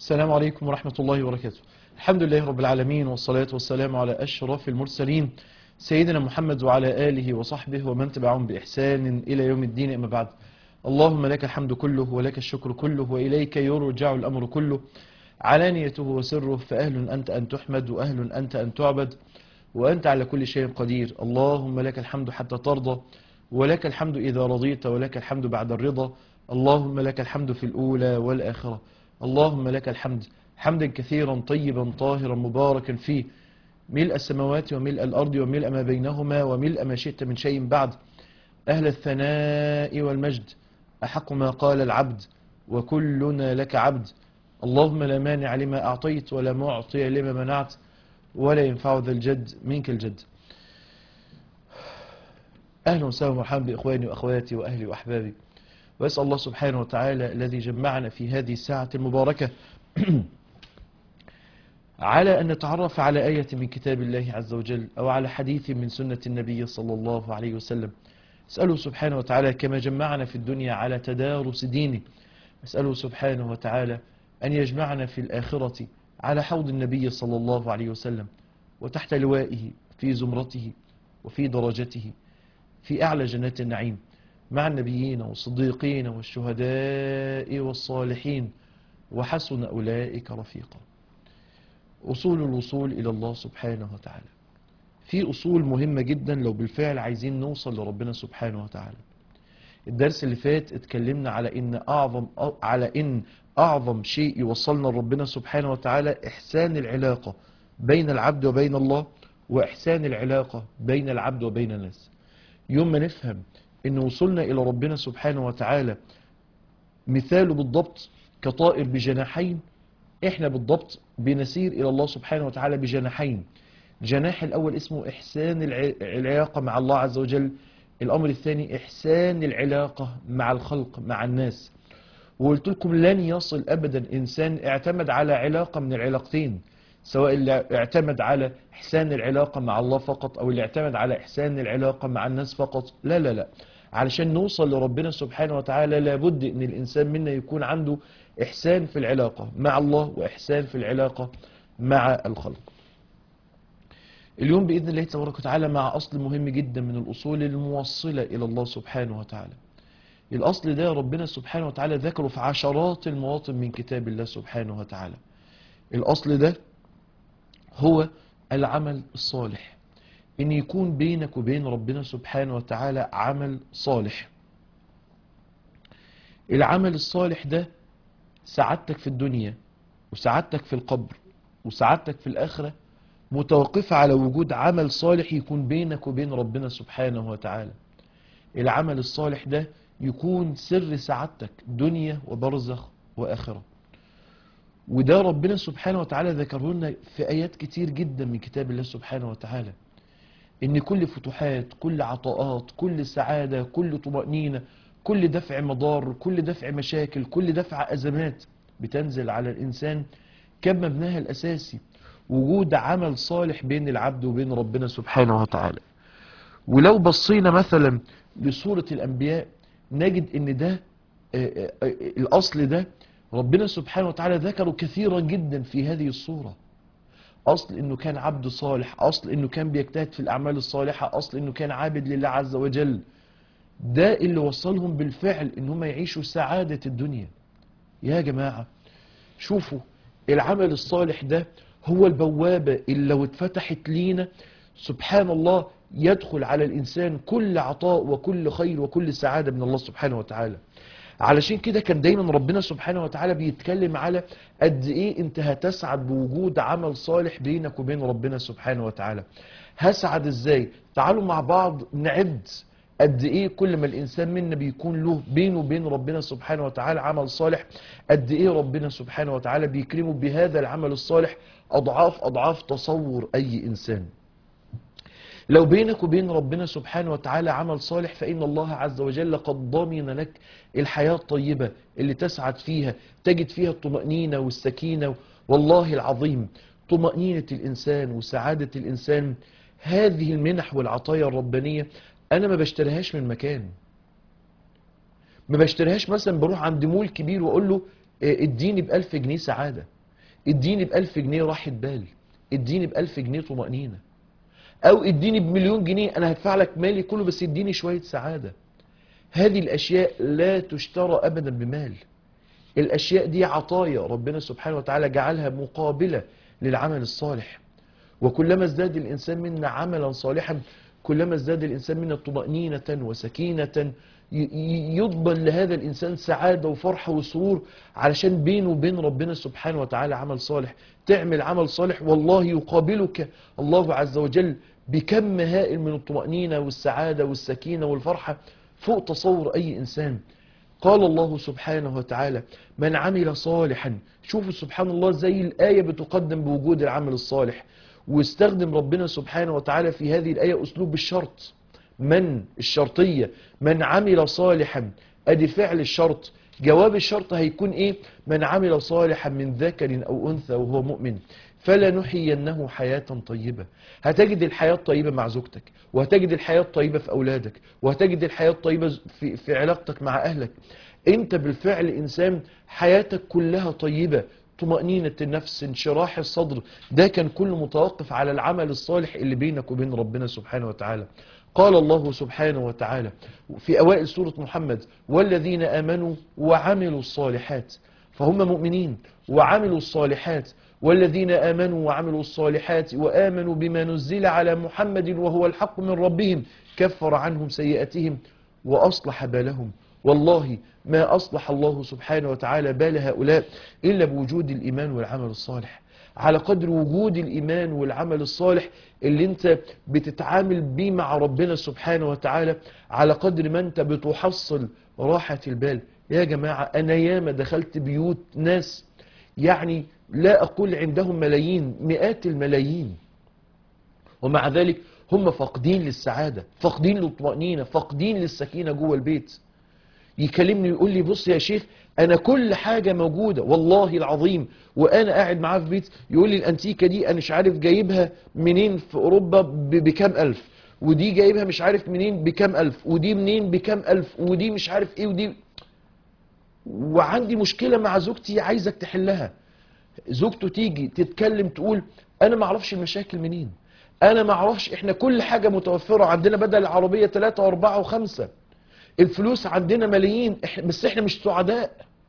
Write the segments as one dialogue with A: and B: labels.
A: السلام عليكم ورحمة الله وبركاته الحمد لله رب العالمين والصلاة والسلام على أشرف المرسلين سيدنا محمد وعلى آله وصحبه ومن تبعهم بإحسان إلى يوم الدين أما بعد اللهم لك الحمد كله ولك الشكر كله وإليك يرجع الأمر كله علانيته وسره فأهل أنت أن تحمد وأهل أنت أن تعبد وأنت على كل شيء قدير اللهم لك الحمد حتى ترضى ولك الحمد إذا رضيت ولك الحمد بعد الرضا اللهم لك الحمد في الأولى والآخرة اللهم لك الحمد حمدا كثيرا طيبا طاهرا مباركا فيه ملء السماوات وملء الأرض وملء ما بينهما وملء ما شئت من شيء بعد أهل الثناء والمجد أحق ما قال العبد وكلنا لك عبد اللهم لا مانع لما أعطيت ولا معطي لما منعت ولا ينفع ذا الجد منك الجد أهلا وسهلا ومرحبا بإخواني وأخواتي وأهلي وأحبابي وأسأل الله سبحانه وتعالى الذي جمعنا في هذه الساعة المباركة على أن نتعرف على آية من كتاب الله عز وجل أو على حديث من سنة النبي صلى الله عليه وسلم أسأله سبحانه وتعالى كما جمعنا في الدنيا على تدارس دينه أسأله سبحانه وتعالى أن يجمعنا في الآخرة على حوض النبي صلى الله عليه وسلم وتحت لوائه في زمرته وفي درجته في أعلى جنات النعيم مع النبيين والصديقين والشهداء والصالحين وحسن أولئك رفيقا أصول الوصول إلى الله سبحانه وتعالى في أصول مهمة جدا لو بالفعل عايزين نوصل لربنا سبحانه وتعالى الدرس اللي فات اتكلمنا على إن أعظم على إن أعظم شيء يوصلنا لربنا سبحانه وتعالى إحسان العلاقة بين العبد وبين الله وإحسان العلاقة بين العبد وبين الناس يوم ما نفهم إن وصولنا إلى ربنا سبحانه وتعالى مثاله بالضبط كطائر بجناحين إحنا بالضبط بنسير إلى الله سبحانه وتعالى بجناحين الجناح الأول اسمه إحسان العلاقة مع الله عز وجل الأمر الثاني إحسان العلاقة مع الخلق مع الناس وقلت لكم لن يصل أبدا إنسان اعتمد على علاقة من العلاقتين سواء اللي اعتمد على إحسان العلاقة مع الله فقط أو اللي اعتمد على إحسان العلاقة مع الناس فقط لا لا لا علشان نوصل لربنا سبحانه وتعالى لابد ان الانسان منا يكون عنده احسان في العلاقة مع الله واحسان في العلاقة مع الخلق اليوم بإذن الله تبارك وتعالى مع أصل مهم جدا من الأصول الموصلة إلى الله سبحانه وتعالى الأصل ده ربنا سبحانه وتعالى ذكره في عشرات المواطن من كتاب الله سبحانه وتعالى الأصل ده هو العمل الصالح ان يكون بينك وبين ربنا سبحانه وتعالى عمل صالح العمل الصالح ده سعادتك في الدنيا وسعادتك في القبر وسعادتك في الآخرة متوقفة على وجود عمل صالح يكون بينك وبين ربنا سبحانه وتعالى العمل الصالح ده يكون سر سعادتك دنيا وبرزخ وآخرة وده ربنا سبحانه وتعالى ذكره لنا في آيات كتير جدا من كتاب الله سبحانه وتعالى ان كل فتوحات كل عطاءات كل سعادة كل طمأنينة كل دفع مضار كل دفع مشاكل كل دفع أزمات بتنزل على الإنسان كان مبناها الأساسي وجود عمل صالح بين العبد وبين ربنا سبحانه وتعالى ولو بصينا مثلا لسورة الأنبياء نجد ان ده الأصل ده ربنا سبحانه وتعالى ذكره كثيرا جدا في هذه الصورة أصل إنه كان عبد صالح أصل إنه كان بيجتهد في الأعمال الصالحة أصل إنه كان عابد لله عز وجل ده اللي وصلهم بالفعل إن هم يعيشوا سعادة الدنيا يا جماعة شوفوا العمل الصالح ده هو البوابة اللي لو اتفتحت لينا سبحان الله يدخل على الإنسان كل عطاء وكل خير وكل سعادة من الله سبحانه وتعالى علشان كده كان دايما ربنا سبحانه وتعالى بيتكلم على قد ايه انت هتسعد بوجود عمل صالح بينك وبين ربنا سبحانه وتعالى هسعد ازاي تعالوا مع بعض نعد قد ايه كل ما الانسان منا بيكون له بينه وبين ربنا سبحانه وتعالى عمل صالح قد ايه ربنا سبحانه وتعالى بيكرمه بهذا العمل الصالح اضعاف اضعاف تصور اي انسان لو بينك وبين ربنا سبحانه وتعالى عمل صالح فإن الله عز وجل قد ضمن لك الحياة الطيبة اللي تسعد فيها تجد فيها الطمأنينة والسكينة والله العظيم طمأنينة الإنسان وسعادة الإنسان هذه المنح والعطايا الربانية أنا ما بشتريهاش من مكان ما بشتريهاش مثلا بروح عند مول كبير وأقول له اديني بألف جنيه سعادة اديني بألف جنيه راحة بال اديني بألف جنيه طمأنينة او اديني بمليون جنيه انا هدفع لك مالي كله بس اديني شوية سعادة هذه الاشياء لا تشترى ابدا بمال الاشياء دي عطايا ربنا سبحانه وتعالى جعلها مقابلة للعمل الصالح وكلما ازداد الانسان منا عملا صالحا كلما ازداد الانسان منا طمأنينة وسكينة ي- ي- يضمن لهذا الانسان سعادة وفرحة وسرور علشان بينه وبين ربنا سبحانه وتعالى عمل صالح تعمل عمل صالح والله يقابلك الله عز وجل بكم هائل من الطمأنينة والسعادة والسكينة والفرحة فوق تصور اي انسان قال الله سبحانه وتعالى من عمل صالحا شوفوا سبحان الله زي الآية بتقدم بوجود العمل الصالح واستخدم ربنا سبحانه وتعالى في هذه الآية أسلوب الشرط من الشرطية من عمل صالحا أدي فعل الشرط جواب الشرط هيكون إيه من عمل صالحا من ذكر أو أنثى وهو مؤمن فلنحيينه حياة طيبة هتجد الحياة الطيبة مع زوجتك وهتجد الحياة الطيبة في أولادك وهتجد الحياة الطيبة في, في علاقتك مع أهلك أنت بالفعل إنسان حياتك كلها طيبة طمأنينة النفس انشراح الصدر ده كان كله متوقف على العمل الصالح اللي بينك وبين ربنا سبحانه وتعالى قال الله سبحانه وتعالى في أوائل سورة محمد والذين آمنوا وعملوا الصالحات فهم مؤمنين وعملوا الصالحات والذين آمنوا وعملوا الصالحات وآمنوا بما نزل على محمد وهو الحق من ربهم كفر عنهم سيئاتهم وأصلح بالهم والله ما أصلح الله سبحانه وتعالى بال هؤلاء إلا بوجود الإيمان والعمل الصالح على قدر وجود الإيمان والعمل الصالح اللي انت بتتعامل بيه مع ربنا سبحانه وتعالى على قدر ما انت بتحصل راحة البال يا جماعة أنا ياما دخلت بيوت ناس يعني لا أقول عندهم ملايين مئات الملايين ومع ذلك هم فاقدين للسعادة فاقدين للطمأنينة فاقدين للسكينة جوه البيت يكلمني ويقول لي بص يا شيخ انا كل حاجة موجودة والله العظيم وانا قاعد معاه في بيت يقول لي الانتيكة دي انا مش عارف جايبها منين في اوروبا ب- بكام الف ودي جايبها مش عارف منين بكام الف ودي منين بكام الف ودي مش عارف ايه ودي وعندي مشكلة مع زوجتي عايزك تحلها زوجته تيجي تتكلم تقول انا ما اعرفش المشاكل منين انا ما اعرفش احنا كل حاجة متوفرة عندنا بدل العربية ثلاثة واربعة وخمسة الفلوس عندنا ملايين إح- بس احنا مش سعداء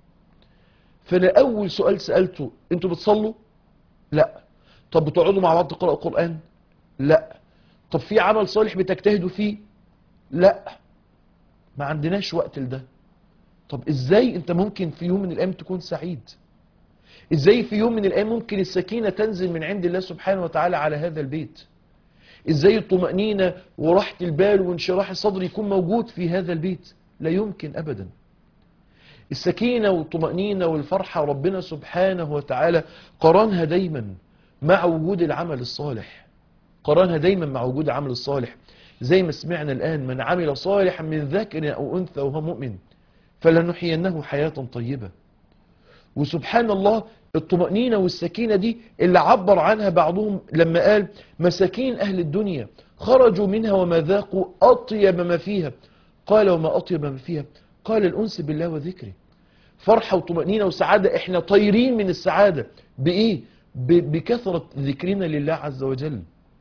A: فانا اول سؤال سألته انتوا بتصلوا لا طب بتقعدوا مع بعض تقرأوا قرآن لا طب في عمل صالح بتجتهدوا فيه لا ما عندناش وقت لده طب ازاي انت ممكن في يوم من الايام تكون سعيد ازاي في يوم من الايام ممكن السكينة تنزل من عند الله سبحانه وتعالى على هذا البيت ازاي الطمأنينة وراحة البال وانشراح الصدر يكون موجود في هذا البيت لا يمكن ابدا السكينة والطمأنينة والفرحة ربنا سبحانه وتعالى قرانها دايما مع وجود العمل الصالح قرانها دايما مع وجود العمل الصالح زي ما سمعنا الآن من عمل صالحا من ذكر أو أنثى وهو مؤمن فلنحيينه حياة طيبة وسبحان الله الطمأنينة والسكينة دي اللي عبر عنها بعضهم لما قال مساكين أهل الدنيا خرجوا منها وما ذاقوا أطيب ما فيها قال وما أطيب ما فيها قال الأنس بالله وذكره فرحة وطمأنينة وسعادة احنا طايرين من السعادة بإيه؟ ب- بكثرة ذكرنا لله عز وجل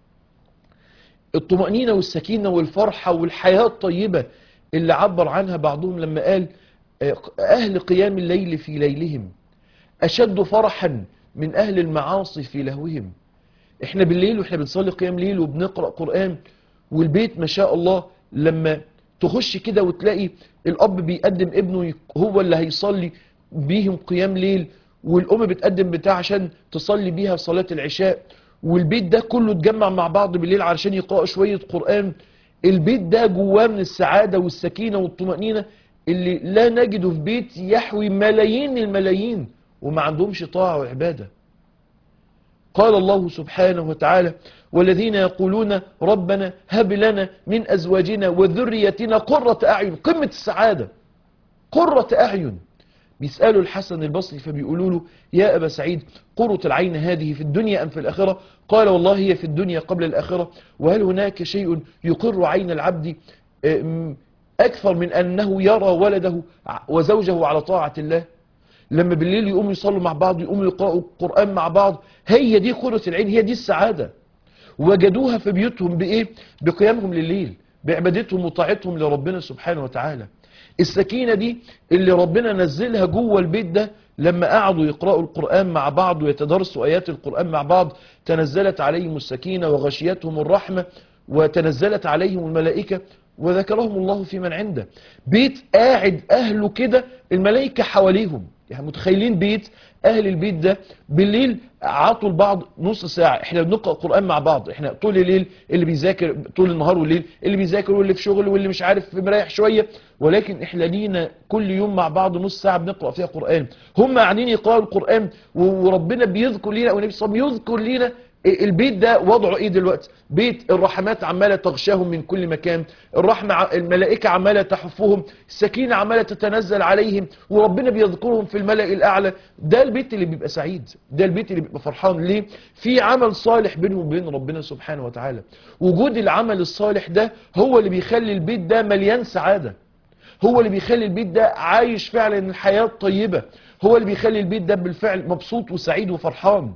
A: الطمأنينة والسكينة والفرحة والحياة الطيبة اللي عبر عنها بعضهم لما قال آه، أهل قيام الليل في ليلهم أشد فرحا من أهل المعاصي في لهوهم احنا بالليل واحنا بنصلي قيام ليل وبنقرأ قرآن والبيت ما شاء الله لما تخش كده وتلاقي الأب بيقدم ابنه يك- هو اللي هيصلي بيهم قيام ليل والأم بتقدم بتاع عشان تصلي بيها صلاة العشاء والبيت ده كله اتجمع مع بعض بالليل علشان يقرأوا شوية قرآن البيت ده جواه من السعادة والسكينة والطمأنينة اللي لا نجده في بيت يحوي ملايين الملايين وما عندهمش طاعة وعبادة قال الله سبحانه وتعالى والذين يقولون ربنا هب لنا من أزواجنا وذريتنا قرة أعين قمة السعادة قرة أعين بيسألوا الحسن البصري فبيقولوا له يا أبا سعيد قرة العين هذه في الدنيا أم في الآخرة قال والله هي في الدنيا قبل الآخرة وهل هناك شيء يقر عين العبد أم، أكثر من أنه يرى ولده وزوجه على طاعة الله لما بالليل يقوموا يصلوا مع بعض يقوموا يقرأوا القرآن مع بعض هي دي قرة العين هي دي السعادة وجدوها في بيوتهم بإيه بقيامهم لليل بعبادتهم وطاعتهم لربنا سبحانه وتعالى السكينة دي اللي ربنا نزلها جوه البيت ده لما قعدوا يقرأوا القرآن مع بعض ويتدرسوا آيات القرآن مع بعض تنزلت عليهم السكينة وغشيتهم الرحمة وتنزلت عليهم الملائكة وذكرهم الله في من عنده بيت قاعد أهله كده الملائكة حواليهم يعني متخيلين بيت أهل البيت ده بالليل عطوا البعض نص ساعة احنا بنقرأ قرآن مع بعض احنا طول الليل اللي بيذاكر طول النهار والليل اللي بيذاكر واللي في شغل واللي مش عارف مريح شوية ولكن احنا لينا كل يوم مع بعض نص ساعة بنقرأ فيها قرآن هم قاعدين يقرأوا القرآن وربنا بيذكر لنا والنبي صلى الله عليه وسلم يذكر لنا البيت ده وضعه ايه دلوقتي بيت الرحمات عمالة تغشاهم من كل مكان الرحمة ع- الملائكة عمالة تحفهم السكينة عمالة تتنزل عليهم وربنا بيذكرهم في الملأ الأعلى ده البيت اللي بيبقى سعيد ده البيت اللي بيبقى فرحان ليه في عمل صالح بينه وبين ربنا سبحانه وتعالى وجود العمل الصالح ده هو اللي بيخلي البيت ده مليان سعادة هو اللي بيخلي البيت ده عايش فعلا الحياة طيبة هو اللي بيخلي البيت ده بالفعل مبسوط وسعيد وفرحان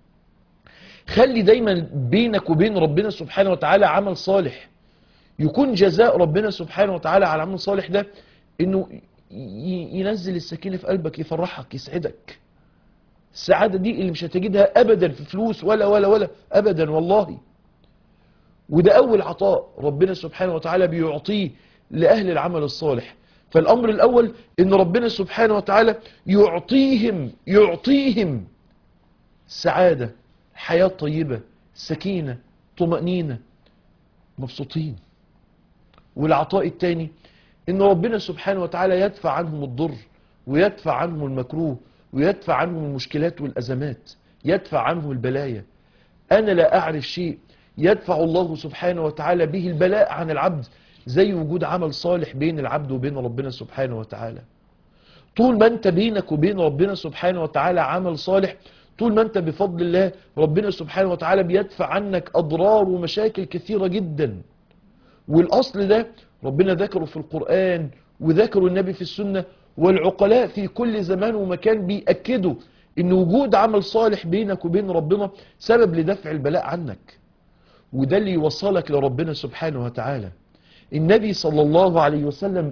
A: خلي دايما بينك وبين ربنا سبحانه وتعالى عمل صالح يكون جزاء ربنا سبحانه وتعالى على العمل الصالح ده انه ي- ينزل السكينة في قلبك يفرحك يسعدك السعادة دي اللي مش هتجدها ابدا في فلوس ولا ولا ولا ابدا والله وده اول عطاء ربنا سبحانه وتعالى بيعطيه لاهل العمل الصالح فالامر الاول ان ربنا سبحانه وتعالى يعطيهم يعطيهم سعادة حياة طيبة سكينة طمأنينة مبسوطين والعطاء الثاني ان ربنا سبحانه وتعالى يدفع عنهم الضر ويدفع عنهم المكروه ويدفع عنهم المشكلات والأزمات يدفع عنهم البلايا أنا لا أعرف شيء يدفع الله سبحانه وتعالى به البلاء عن العبد زي وجود عمل صالح بين العبد وبين ربنا سبحانه وتعالى طول ما انت بينك وبين ربنا سبحانه وتعالى عمل صالح طول ما انت بفضل الله ربنا سبحانه وتعالى بيدفع عنك أضرار ومشاكل كثيرة جدا والأصل ده ربنا ذكره في القرآن وذكره النبي في السنة والعقلاء في كل زمان ومكان بيأكدوا ان وجود عمل صالح بينك وبين ربنا سبب لدفع البلاء عنك وده اللي يوصلك لربنا سبحانه وتعالى النبي صلى الله عليه وسلم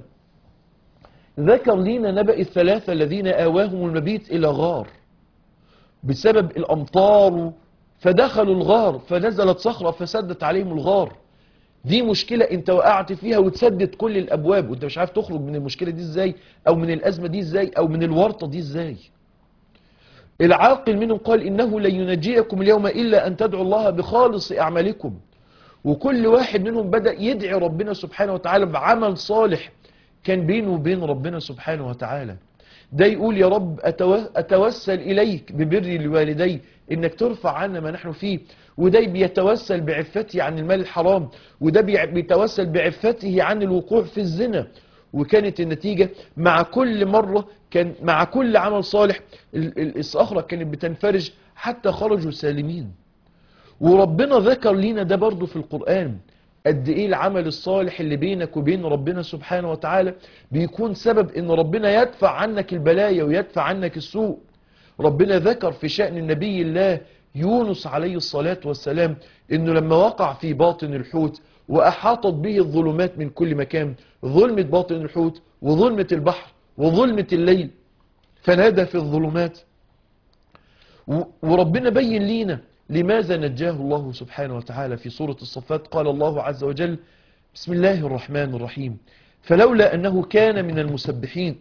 A: ذكر لنا نبأ الثلاثة الذين آواهم المبيت إلى غار بسبب الأمطار فدخلوا الغار فنزلت صخرة فسدت عليهم الغار دي مشكلة انت وقعت فيها وتسدد كل الابواب وانت مش عارف تخرج من المشكلة دي ازاي او من الازمة دي ازاي او من الورطة دي ازاي العاقل منهم قال انه لن ينجيكم اليوم الا ان تدعوا الله بخالص اعمالكم وكل واحد منهم بدأ يدعي ربنا سبحانه وتعالى بعمل صالح كان بينه وبين ربنا سبحانه وتعالى ده يقول يا رب أتو- أتوسل إليك ببر لوالدي إنك ترفع عنا ما نحن فيه وده بيتوسل بعفته عن المال الحرام وده بيع- بيتوسل بعفته عن الوقوع في الزنا وكانت النتيجة مع كل مرة كان مع كل عمل صالح ال- ال- الصخرة كانت بتنفرج حتى خرجوا سالمين وربنا ذكر لينا ده برضو في القرآن قد ايه العمل الصالح اللي بينك وبين ربنا سبحانه وتعالى بيكون سبب ان ربنا يدفع عنك البلايا ويدفع عنك السوء ربنا ذكر في شأن النبي الله يونس عليه الصلاة والسلام انه لما وقع في باطن الحوت واحاطت به الظلمات من كل مكان ظلمة باطن الحوت وظلمة البحر وظلمة الليل فنادى في الظلمات و- وربنا بين لينا لماذا نجاه الله سبحانه وتعالى في سورة الصفات قال الله عز وجل بسم الله الرحمن الرحيم فلولا أنه كان من المسبحين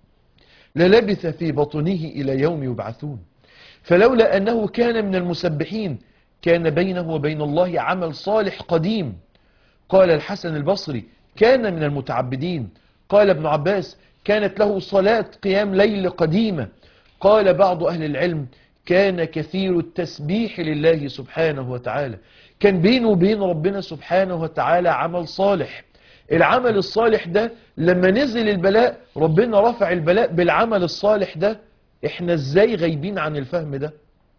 A: للبث في بطنه إلى يوم يبعثون فلولا أنه كان من المسبحين كان بينه وبين الله عمل صالح قديم قال الحسن البصري كان من المتعبدين قال ابن عباس كانت له صلاة قيام ليل قديمة قال بعض أهل العلم كان كثير التسبيح لله سبحانه وتعالى كان بينه وبين ربنا سبحانه وتعالى عمل صالح العمل الصالح ده لما نزل البلاء ربنا رفع البلاء بالعمل الصالح ده احنا ازاي غايبين عن الفهم ده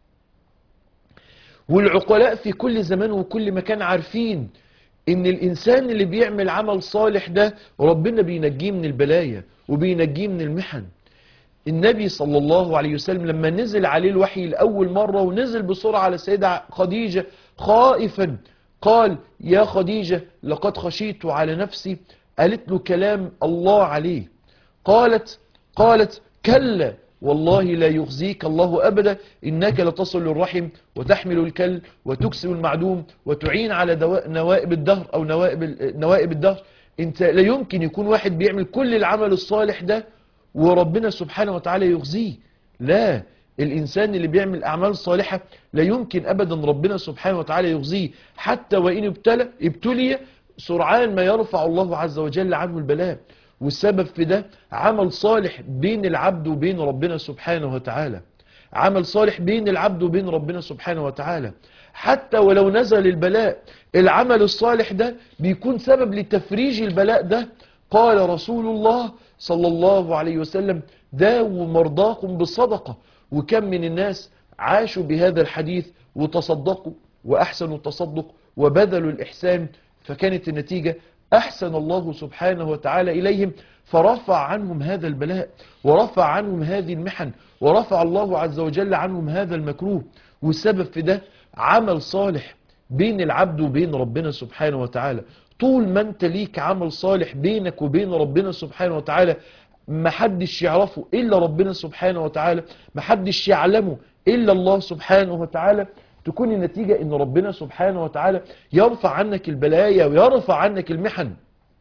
A: والعقلاء في كل زمان وكل مكان عارفين ان الانسان اللي بيعمل عمل صالح ده ربنا بينجيه من البلايا وبينجيه من المحن النبي صلى الله عليه وسلم لما نزل عليه الوحي لأول مرة ونزل بسرعة على السيدة خديجة خائفا قال يا خديجة لقد خشيت على نفسي قالت له كلام الله عليه قالت قالت كلا والله لا يخزيك الله أبدا إنك لتصل الرحم وتحمل الكل وتكسب المعدوم وتعين على دواء نوائب الدهر أو نوائب, نوائب الدهر انت لا يمكن يكون واحد بيعمل كل العمل الصالح ده وربنا سبحانه وتعالى يخزيه لا الإنسان اللي بيعمل أعمال صالحة لا يمكن أبدا ربنا سبحانه وتعالى يخزيه حتى وإن ابتلى ابتلي سرعان ما يرفع الله عز وجل عنه البلاء والسبب في ده عمل صالح بين العبد وبين ربنا سبحانه وتعالى عمل صالح بين العبد وبين ربنا سبحانه وتعالى حتى ولو نزل البلاء العمل الصالح ده بيكون سبب لتفريج البلاء ده قال رسول الله صلى الله عليه وسلم داووا مرضاكم بالصدقة وكم من الناس عاشوا بهذا الحديث وتصدقوا وأحسنوا التصدق وبذلوا الإحسان فكانت النتيجة أحسن الله سبحانه وتعالى إليهم فرفع عنهم هذا البلاء ورفع عنهم هذه المحن ورفع الله عز وجل عنهم هذا المكروه والسبب في ده عمل صالح بين العبد وبين ربنا سبحانه وتعالى طول ما انت ليك عمل صالح بينك وبين ربنا سبحانه وتعالى محدش يعرفه إلا ربنا سبحانه وتعالى محدش يعلمه إلا الله سبحانه وتعالى تكون النتيجة ان ربنا سبحانه وتعالى يرفع عنك البلايا ويرفع عنك المحن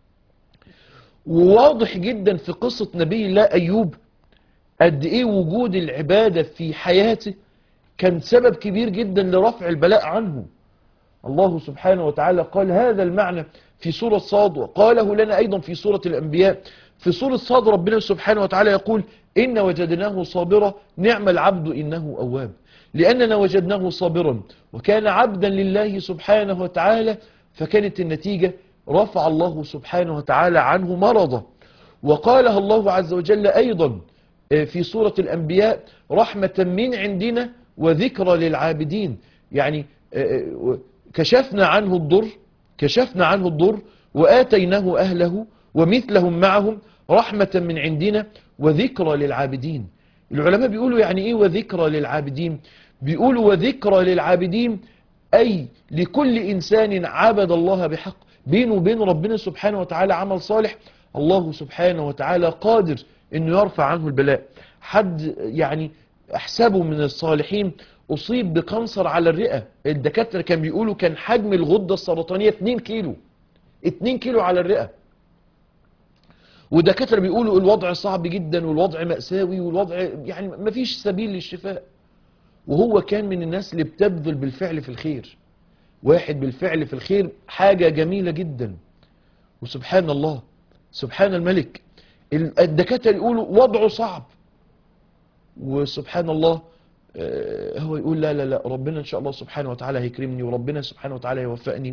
A: وواضح جدا في قصة نبي الله أيوب قد ايه وجود العبادة في حياته كان سبب كبير جدا لرفع البلاء عنه الله سبحانه وتعالى قال هذا المعنى في سورة صاد وقاله لنا أيضا في سورة الأنبياء في سورة صاد ربنا سبحانه وتعالى يقول إن وجدناه صابرا نعم العبد إنه أواب لأننا وجدناه صابرا وكان عبدا لله سبحانه وتعالى فكانت النتيجة رفع الله سبحانه وتعالى عنه مرضه وقالها الله عز وجل أيضا في سورة الأنبياء رحمة من عندنا وذكرى للعابدين يعني كشفنا عنه الضر كشفنا عنه الضر وآتيناه أهله ومثلهم معهم رحمة من عندنا وذكرى للعابدين العلماء بيقولوا يعني ايه وذكرى للعابدين بيقولوا وذكرى للعابدين اي لكل انسان عبد الله بحق بينه وبين ربنا سبحانه وتعالى عمل صالح الله سبحانه وتعالى قادر انه يرفع عنه البلاء حد يعني احسبه من الصالحين اصيب بكانسر على الرئة الدكاترة كان بيقولوا كان حجم الغدة السرطانية 2 كيلو 2 كيلو على الرئة والدكاتره بيقولوا الوضع صعب جدا والوضع مأساوي والوضع يعني مفيش سبيل للشفاء وهو كان من الناس اللي بتبذل بالفعل في الخير واحد بالفعل في الخير حاجة جميلة جدا وسبحان الله سبحان الملك الدكاتره يقولوا وضعه صعب وسبحان الله هو يقول لا لا لا ربنا ان شاء الله سبحانه وتعالى هيكرمني وربنا سبحانه وتعالى هيوفقني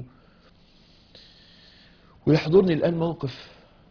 A: ويحضرني الآن موقف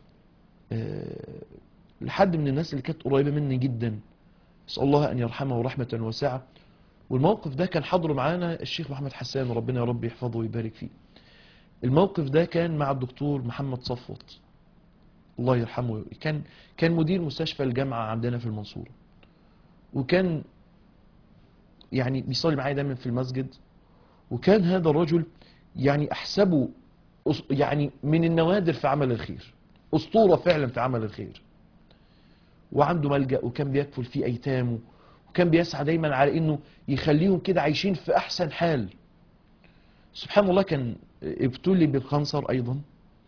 A: لحد من الناس اللي كانت قريبة مني جدا اسأل الله أن يرحمه رحمة واسعة والموقف ده كان حضره معانا الشيخ محمد حسان ربنا يا رب يحفظه ويبارك فيه الموقف ده كان مع الدكتور محمد صفوت الله يرحمه كان كان مدير مستشفى الجامعة عندنا في المنصورة وكان يعني بيصلي معايا دايما في المسجد وكان هذا الرجل يعني أحسبه يعني من النوادر في عمل الخير أسطورة فعلا في عمل الخير وعنده ملجأ وكان بيكفل فيه أيتامه وكان بيسعى دايما على أنه يخليهم كده عايشين في أحسن حال سبحان الله كان ابتلي بالخنصر أيضا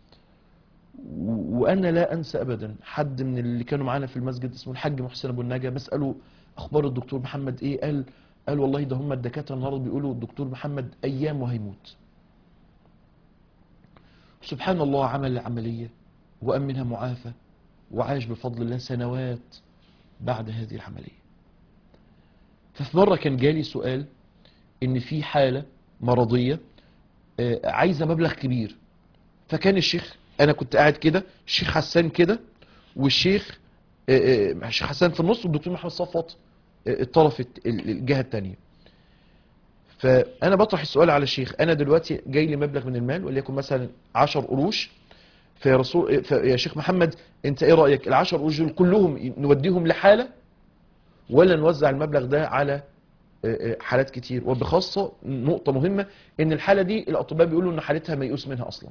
A: وأنا لا أنسى أبدا حد من اللي كانوا معانا في المسجد اسمه الحاج محسن أبو النجا بسأله أخبار الدكتور محمد إيه قال قال والله ده هم الدكاترة النهارده بيقولوا الدكتور محمد أيام وهيموت سبحان الله عمل العملية وقام منها معافى وعاش بفضل الله سنوات بعد هذه العملية ففي مرة كان جالي سؤال ان في حالة مرضية عايزة مبلغ كبير فكان الشيخ انا كنت قاعد كده الشيخ حسان كده والشيخ الشيخ حسان في النص والدكتور محمد صفوت الطرف الجهة التانية فانا بطرح السؤال على الشيخ انا دلوقتي جاي لي مبلغ من المال وليكن مثلا 10 قروش فيا رسول يا شيخ محمد انت ايه رايك العشر قروش دول كلهم نوديهم لحاله ولا نوزع المبلغ ده على آه، آه، حالات كتير وبخاصة نقطة مهمة ان الحالة دي الاطباء بيقولوا ان حالتها ميؤوس منها اصلا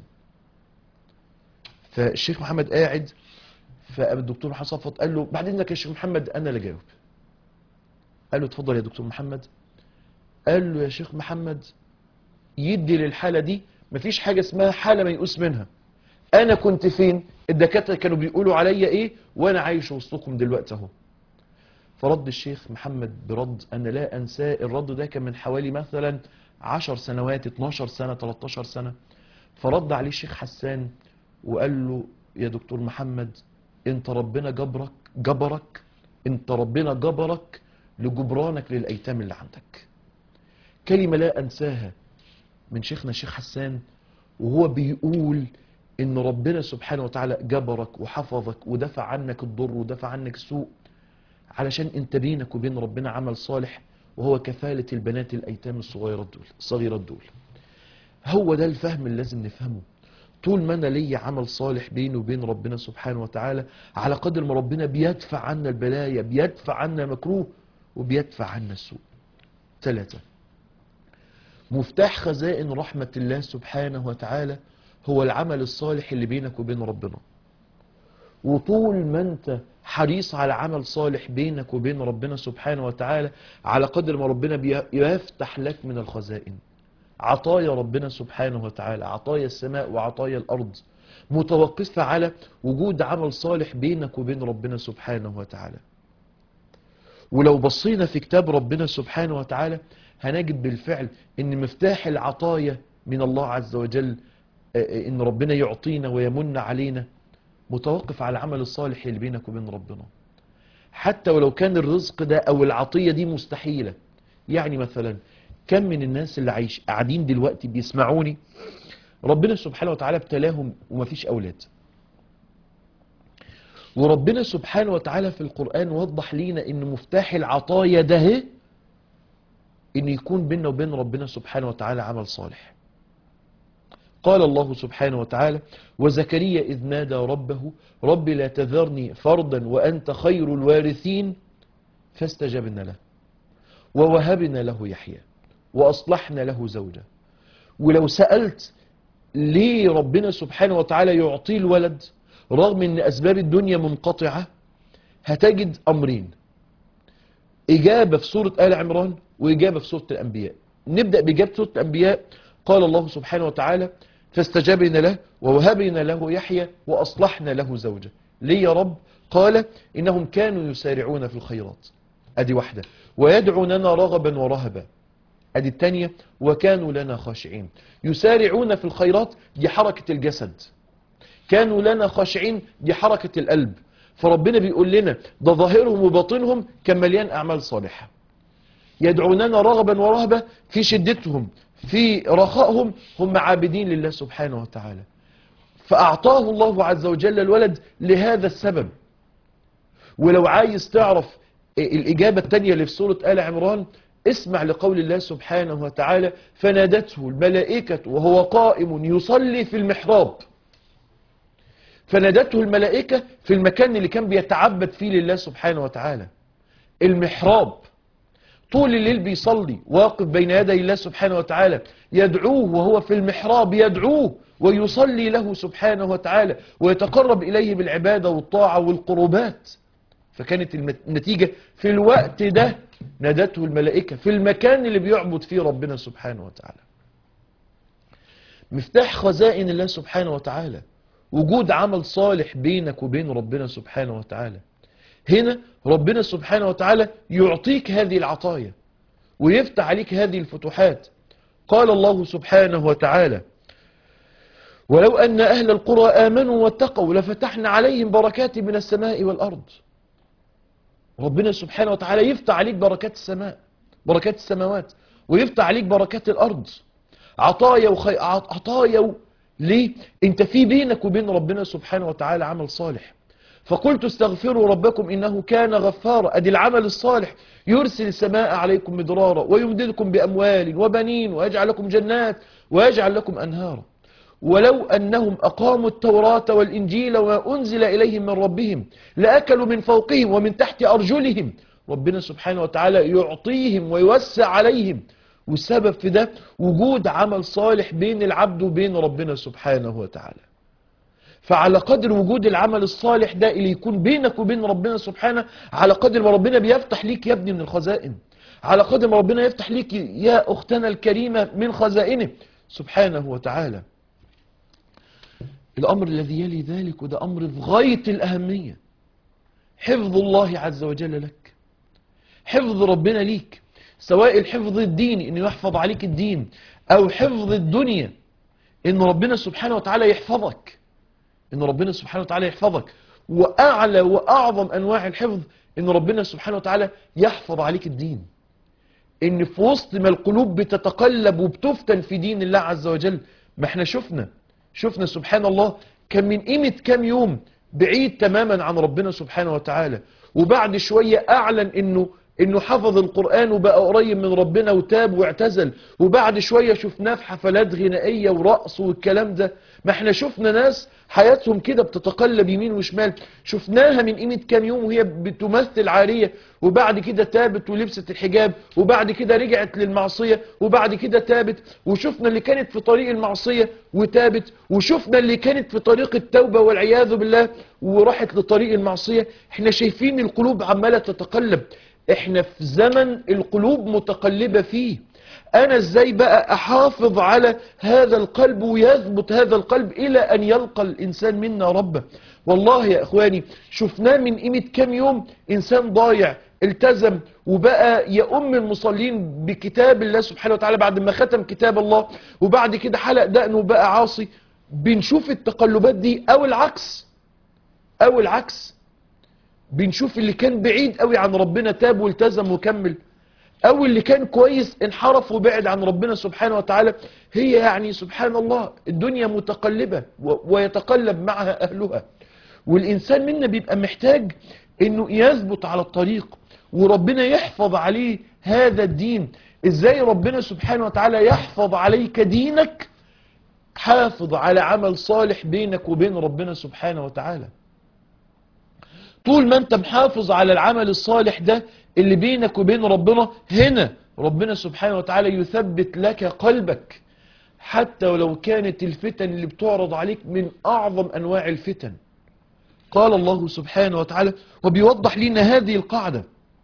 A: فالشيخ محمد قاعد فالدكتور محمد صفوت قال له بعد اذنك يا شيخ محمد انا اللي جاوب قال له اتفضل يا دكتور محمد قال له يا شيخ محمد يدي للحالة دي مفيش حاجة اسمها حالة ميؤوس منها انا كنت فين الدكاترة كانوا بيقولوا عليا ايه وانا عايش وسطكم دلوقتي اهو فرد الشيخ محمد برد انا لا انساه الرد ده كان من حوالي مثلا 10 سنوات 12 سنة 13 سنة فرد عليه الشيخ حسان وقال له يا دكتور محمد انت ربنا جبرك جبرك انت ربنا جبرك لجبرانك للايتام اللي عندك كلمة لا انساها من شيخنا الشيخ حسان وهو بيقول ان ربنا سبحانه وتعالى جبرك وحفظك ودفع عنك الضر ودفع عنك السوء علشان انت بينك وبين ربنا عمل صالح وهو كفالة البنات الايتام الصغيرات دول الصغيرات دول هو ده الفهم اللي لازم نفهمه طول ما انا ليا عمل صالح بيني وبين ربنا سبحانه وتعالى على قدر ما ربنا بيدفع عنا البلايا بيدفع عنا مكروه وبيدفع عنا السوء ثلاثة مفتاح خزائن رحمة الله سبحانه وتعالى هو العمل الصالح اللي بينك وبين ربنا وطول ما انت حريص على عمل صالح بينك وبين ربنا سبحانه وتعالى على قدر ما ربنا بي- بيفتح لك من الخزائن عطايا ربنا سبحانه وتعالى عطايا السماء وعطايا الأرض متوقفة على وجود عمل صالح بينك وبين ربنا سبحانه وتعالى ولو بصينا في كتاب ربنا سبحانه وتعالى هنجد بالفعل ان مفتاح العطايا من الله عز وجل آه، آه، ان ربنا يعطينا ويمن علينا متوقف على العمل الصالح اللي بينك وبين ربنا حتى ولو كان الرزق ده او العطية دي مستحيلة يعني مثلا كم من الناس اللي عايش قاعدين دلوقتي بيسمعوني ربنا سبحانه وتعالى ابتلاهم ومفيش اولاد وربنا سبحانه وتعالى في القرآن وضح لينا ان مفتاح العطايا ده هي ان يكون بيننا وبين ربنا سبحانه وتعالى عمل صالح قال الله سبحانه وتعالى وزكريا إذ نادى ربه رب لا تذرني فردا وأنت خير الوارثين فاستجبنا له ووهبنا له يحيى وأصلحنا له زوجة ولو سألت ليه ربنا سبحانه وتعالى يعطيه الولد رغم ان أسباب الدنيا منقطعة هتجد أمرين إجابة في سورة آل عمران وإجابة في سورة الأنبياء نبدأ بإجابة سورة الأنبياء قال الله سبحانه وتعالى فاستجبنا له ووهبنا له يحيى وأصلحنا له زوجة ليه يا رب قال إنهم كانوا يسارعون في الخيرات أدي واحدة ويدعوننا رغبا ورهبا أدي التانية وكانوا لنا خاشعين يسارعون في الخيرات دي حركة الجسد كانوا لنا خاشعين دي حركة القلب فربنا بيقول لنا ده ظاهرهم وباطنهم كان مليان أعمال صالحة يدعوننا رغبا ورهبا في شدتهم في رخائهم هم عابدين لله سبحانه وتعالى فأعطاه الله عز وجل الولد لهذا السبب ولو عايز تعرف الإجابة التانية اللي في سورة آل عمران اسمع لقول الله سبحانه وتعالى فنادته الملائكة وهو قائم يصلي في المحراب فنادته الملائكة في المكان اللي كان بيتعبد فيه لله سبحانه وتعالى المحراب طول الليل بيصلي واقف بين يدي الله سبحانه وتعالى يدعوه وهو في المحراب يدعوه ويصلي له سبحانه وتعالى ويتقرب إليه بالعبادة والطاعة والقربات فكانت النتيجة في الوقت ده نادته الملائكة في المكان اللي بيعبد فيه ربنا سبحانه وتعالى مفتاح خزائن الله سبحانه وتعالى وجود عمل صالح بينك وبين ربنا سبحانه وتعالى هنا ربنا سبحانه وتعالى يعطيك هذه العطايا ويفتح عليك هذه الفتوحات قال الله سبحانه وتعالى ولو أن أهل القرى آمنوا واتقوا لفتحنا عليهم بركات من السماء والأرض ربنا سبحانه وتعالى يفتح عليك بركات السماء بركات السماوات ويفتح عليك بركات الأرض عطايا وخي... عطايا و... ليه انت في بينك وبين ربنا سبحانه وتعالى عمل صالح فقلت استغفروا ربكم إنه كان غفارا أدي العمل الصالح يرسل السماء عليكم مدرارا ويمددكم بأموال وبنين ويجعل لكم جنات ويجعل لكم أنهارا ولو أنهم أقاموا التوراة والإنجيل وما أنزل إليهم من ربهم لأكلوا من فوقهم ومن تحت أرجلهم ربنا سبحانه وتعالى يعطيهم ويوسع عليهم والسبب في ده وجود عمل صالح بين العبد وبين ربنا سبحانه وتعالى فعلى قدر وجود العمل الصالح ده اللي يكون بينك وبين ربنا سبحانه على قدر ما ربنا بيفتح ليك يا ابني من الخزائن على قدر ما ربنا يفتح ليك يا أختنا الكريمة من خزائنه سبحانه وتعالى الأمر الذي يلي ذلك وده أمر في غاية الأهمية حفظ الله عز وجل لك حفظ ربنا ليك سواء الحفظ الديني انه يحفظ عليك الدين او حفظ الدنيا ان ربنا سبحانه وتعالى يحفظك ان ربنا سبحانه وتعالى يحفظك واعلى واعظم انواع الحفظ ان ربنا سبحانه وتعالى يحفظ عليك الدين ان في وسط ما القلوب بتتقلب وبتفتن في دين الله عز وجل ما احنا شفنا شفنا سبحان الله كان من قيمة كام يوم بعيد تماما عن ربنا سبحانه وتعالى وبعد شوية اعلن انه انه حفظ القرآن وبقى قريب من ربنا وتاب واعتزل وبعد شوية شفناه في حفلات غنائية ورقص والكلام ده ما احنا شفنا ناس حياتهم كده بتتقلب يمين وشمال شفناها من قيمة كام يوم وهي بتمثل عارية وبعد كده تابت ولبست الحجاب وبعد كده رجعت للمعصية وبعد كده تابت وشفنا اللي كانت في طريق المعصية وتابت وشفنا اللي كانت في طريق التوبة والعياذ بالله وراحت لطريق المعصية احنا شايفين القلوب عمالة تتقلب احنا في زمن القلوب متقلبة فيه انا ازاي بقى احافظ على هذا القلب ويثبت هذا القلب الى ان يلقى الانسان منا ربه والله يا اخواني شفناه من قيمة كام يوم انسان ضايع التزم وبقى يأم المصلين بكتاب الله سبحانه وتعالى بعد ما ختم كتاب الله وبعد كده حلق دقنه وبقى عاصي بنشوف التقلبات دي او العكس او العكس بنشوف اللي كان بعيد قوي عن ربنا تاب والتزم وكمل او اللي كان كويس انحرف وبعد عن ربنا سبحانه وتعالى هي يعني سبحان الله الدنيا متقلبة ويتقلب معها اهلها والانسان منا بيبقى محتاج انه يثبت على الطريق وربنا يحفظ عليه هذا الدين ازاي ربنا سبحانه وتعالى يحفظ عليك دينك حافظ على عمل صالح بينك وبين ربنا سبحانه وتعالى طول ما انت محافظ على العمل الصالح ده اللي بينك وبين ربنا هنا ربنا سبحانه وتعالى يثبت لك قلبك حتى ولو كانت الفتن اللي بتعرض عليك من أعظم أنواع الفتن قال الله سبحانه وتعالى وبيوضح لنا هذه القاعدة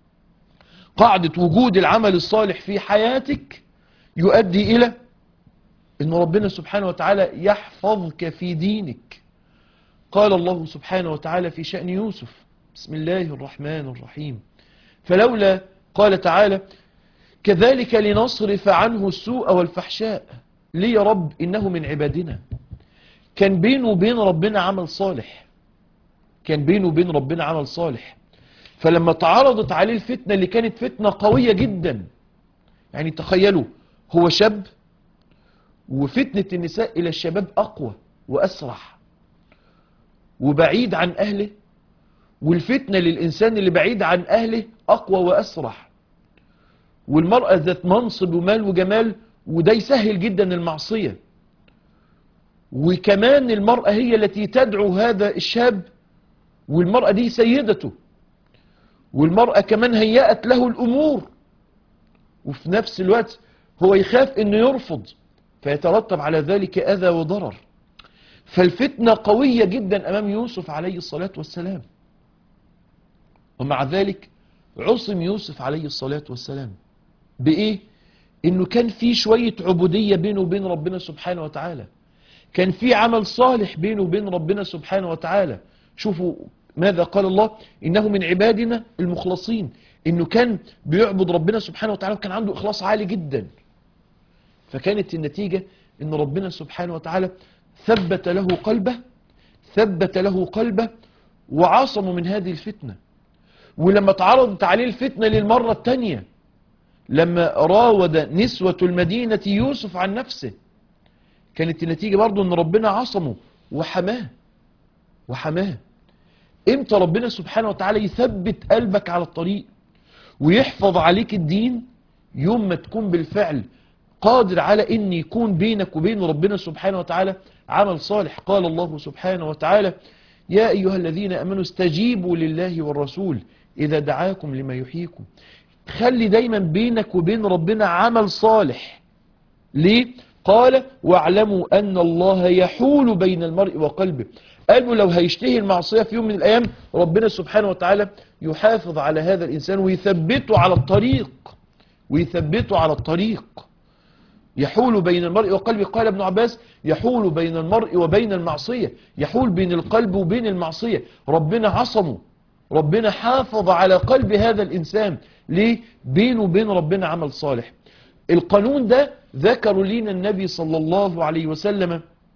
A: قاعدة وجود العمل الصالح في حياتك يؤدي إلى أن ربنا سبحانه وتعالى يحفظك في دينك قال الله سبحانه وتعالى في شأن يوسف بسم الله الرحمن الرحيم فلولا قال تعالى كذلك لنصرف عنه السوء والفحشاء ليه يا رب إنه من عبادنا كان بينه وبين ربنا عمل صالح كان بينه وبين ربنا عمل صالح فلما تعرضت عليه الفتنة اللي كانت فتنة قوية جدا يعني تخيلوا هو شاب وفتنة النساء إلى الشباب أقوى وأسرع وبعيد عن أهله والفتنة للإنسان اللي بعيد عن أهله أقوى وأسرع والمرأة ذات منصب ومال وجمال وده يسهل جدا المعصية وكمان المرأة هي التي تدعو هذا الشاب والمرأة دي سيدته والمرأة كمان هيأت له الأمور وفي نفس الوقت هو يخاف انه يرفض فيترتب على ذلك أذى وضرر فالفتنة قوية جدا أمام يوسف عليه الصلاة والسلام ومع ذلك عصم يوسف عليه الصلاة والسلام بإيه؟ إنه كان في شوية عبودية بينه وبين ربنا سبحانه وتعالى كان في عمل صالح بينه وبين ربنا سبحانه وتعالى شوفوا ماذا قال الله إنه من عبادنا المخلصين إنه كان بيعبد ربنا سبحانه وتعالى وكان عنده إخلاص عالي جدا فكانت النتيجة إن ربنا سبحانه وتعالى ثبت له قلبه ثبت له قلبه وعاصمه من هذه الفتنة ولما تعرضت عليه الفتنة للمرة الثانية لما راود نسوة المدينة يوسف عن نفسه كانت النتيجة برضو ان ربنا عصمه وحماه وحماه امتى ربنا سبحانه وتعالى يثبت قلبك على الطريق ويحفظ عليك الدين يوم ما تكون بالفعل قادر على ان يكون بينك وبين ربنا سبحانه وتعالى عمل صالح قال الله سبحانه وتعالى يا ايها الذين امنوا استجيبوا لله والرسول إذا دعاكم لما يحييكم خلي دايما بينك وبين ربنا عمل صالح ليه قال واعلموا أن الله يحول بين المرء وقلبه قالوا لو هيشتهي المعصية في يوم من الأيام ربنا سبحانه وتعالى يحافظ على هذا الإنسان ويثبته على الطريق ويثبته على الطريق يحول بين المرء وقلبه قال ابن عباس يحول بين المرء وبين المعصية يحول بين القلب وبين المعصية ربنا عصمه ربنا حافظ على قلب هذا الإنسان ليه بينه وبين ربنا عمل صالح القانون ده ذكر لنا النبي صلى الله عليه وسلم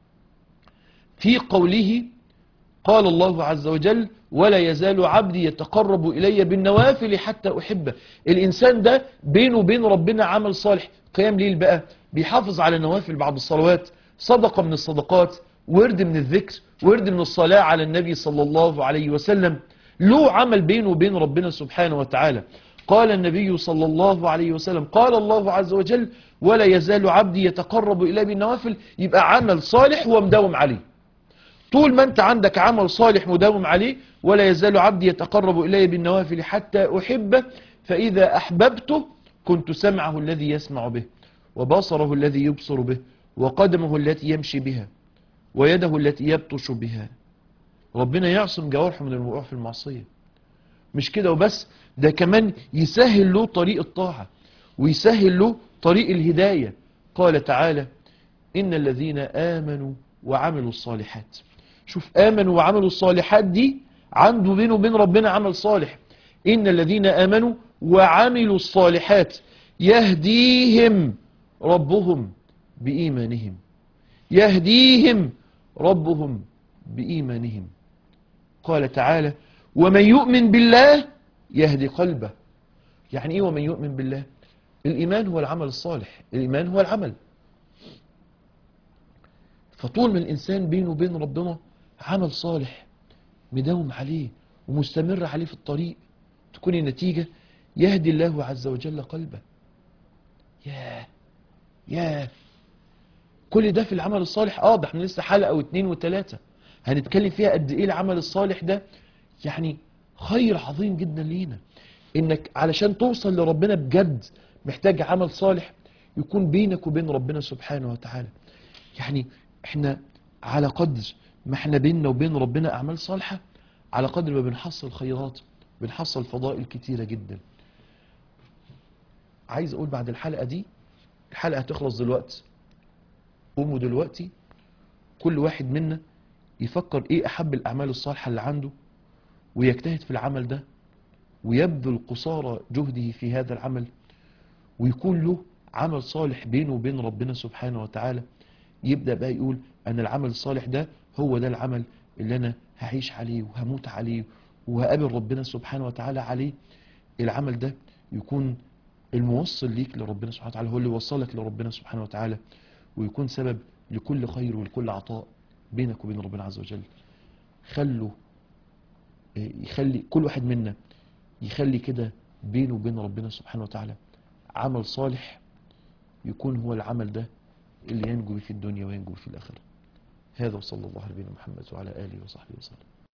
A: في قوله قال الله عز وجل ولا يزال عبدي يتقرب إلي بالنوافل حتى أحبه الإنسان ده بينه وبين ربنا عمل صالح قيام ليل بقى بيحافظ على نوافل بعد الصلوات صدقة من الصدقات ورد من الذكر ورد من الصلاة على النبي صلى الله عليه وسلم له عمل بينه وبين ربنا سبحانه وتعالى قال النبي صلى الله عليه وسلم قال الله عز وجل ولا يزال عبدي يتقرب إلي بالنوافل يبقى عمل صالح ومداوم عليه طول ما انت عندك عمل صالح مداوم عليه ولا يزال عبدي يتقرب إلي بالنوافل حتى أحبه فإذا أحببته كنت سمعه الذي يسمع به وبصره الذي يبصر به وقدمه التي يمشي بها ويده التي يبطش بها ربنا يعصم جوارحه من الوقوع في المعصية مش كده وبس ده كمان يسهل له طريق الطاعة ويسهل له طريق الهداية قال تعالى إن الذين آمنوا وعملوا الصالحات شوف آمنوا وعملوا الصالحات دي عنده بينه وبين ربنا عمل صالح إن الذين آمنوا وعملوا الصالحات يهديهم ربهم بإيمانهم يهديهم ربهم بإيمانهم قال تعالى ومن يؤمن بالله يهدي قلبه يعني ايه ومن يؤمن بالله الإيمان هو العمل الصالح الإيمان هو العمل فطول ما الإنسان بينه وبين ربنا عمل صالح مداوم عليه ومستمر عليه في الطريق تكون النتيجة يهدي الله عز وجل قلبه ياه ياه كل ده في العمل الصالح اه ده احنا لسه حلقة واثنين وثلاثة هنتكلم فيها قد ايه العمل الصالح ده يعني خير عظيم جدا لينا انك علشان توصل لربنا بجد محتاج عمل صالح يكون بينك وبين ربنا سبحانه وتعالى يعني احنا على قدر ما احنا بيننا وبين ربنا اعمال صالحة على قدر ما بنحصل خيرات بنحصل فضائل كتيرة جدا عايز اقول بعد الحلقة دي الحلقة هتخلص دلوقتي قوموا دلوقتي كل واحد منا يفكر ايه احب الاعمال الصالحة اللي عنده ويجتهد في العمل ده ويبذل قصارى جهده في هذا العمل ويكون له عمل صالح بينه وبين ربنا سبحانه وتعالى يبدأ بقى يقول أن العمل الصالح ده هو ده العمل اللي أنا هعيش عليه وهموت عليه وهقابل ربنا سبحانه وتعالى عليه العمل ده يكون الموصل ليك لربنا سبحانه وتعالى هو اللي يوصلك لربنا سبحانه وتعالى ويكون سبب لكل خير ولكل عطاء بينك وبين ربنا عز وجل خلوا يخلي كل واحد منا يخلي كده بينه وبين ربنا سبحانه وتعالى عمل صالح يكون هو العمل ده اللي ينجو به في الدنيا وينجو به في الآخرة هذا وصلى الله على نبينا محمد وعلى آله وصحبه وسلم